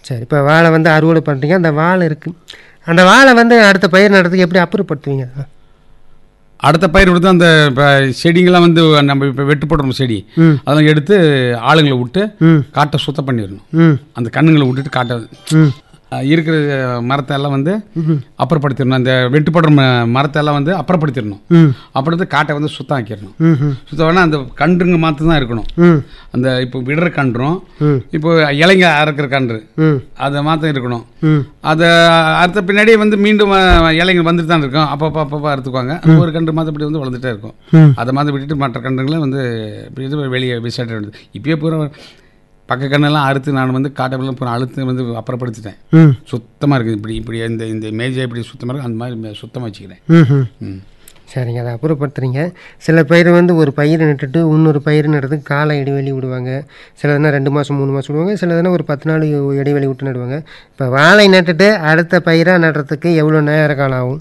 சரி இப்போ வாழை வந்து அறுவடை பண்ணுறீங்க அந்த வாழை இருக்குது அந்த வாழை வந்து அடுத்த பயிர் நடுறதுக்கு எப்படி அப்புறப்படுத்துவீங்க அடுத்த பயிர் கொடுத்து அந்த இப்போ செடிங்கெல்லாம் வந்து நம்ம இப்போ வெட்டு போடுறோம் செடி ம் அதெல்லாம் எடுத்து ஆளுங்களை விட்டு ம் காட்டை சுத்தம் பண்ணிடணும் ம் அந்த கண்ணுங்களை விட்டுட்டு காட்டை ம் அஹ், இருக்கிற மரத்தை எல்லாம் வந்து அப்புறப்படுத்திடணும் அந்த வெட்டு போடுற ம- மரத்தை எல்லாம் வந்து அப்புறப்படுத்திடணும் ம் அப்புறம் வந்து காட்டை வந்து சுத்தம் ஆக்கிடணும் ம் ம் சுத்தம் வேணா அந்த கன்றுங்க மாற்று தான் இருக்கணும் ம் அந்த இப்போ விடுற கன்றும் ம் இப்போ இலைங்க அறுக்கிற கன்று ம் அதை மாற்றம் இருக்கணும் ம் அதை அறுத்த பின்னாடி வந்து மீண்டும் அஹ், இலைங்க வந்துட்டு தான் இருக்கும் அப்பப்போ அப்பப்போ அறுத்துக்குவாங்க ஒரு கன்று மாற்றப்படி வந்து வளர்ந்துட்டே இருக்கும் ம் அதை மாதிரி விட்டுட்டு மற்ற கன்றுங்களை வந்து இப்படி இது வெளியே விசாட்ட வேண்டியது இப்பயே பூரா பக்க கண்ணெல்லாம் அறுத்து நான் வந்து காட்டப்பெல்லாம் பூரா அழுத்து வந்து அப்புறப்படுத்திட்டேன் ம் சுத்தமாக இருக்குது இப்படி இப்படி இந்த இந்த மேஜை இப்படி சுத்தமாக இருக்குது அந்த மாதிரி சுத்தமாக வச்சுக்கிறேன் ம் ம் ம் சரிங்க அதை அப்புறப்படுத்துறீங்க சில பயிர் வந்து ஒரு பயிர் நட்டுட்டு இன்னொரு பயிர் நடுறதுக்கு கால இடைவெளி விடுவாங்க சிலதுனா ரெண்டு மாதம் மூணு மாதம் விடுவாங்க சிலதுனா ஒரு பத்து நாள் இடைவெளி விட்டு நடுவாங்க இப்போ வாழை நட்டுட்டு அடுத்த பயிராக நடுறதுக்கு எவ்வளோ நேர காலம் ஆகும்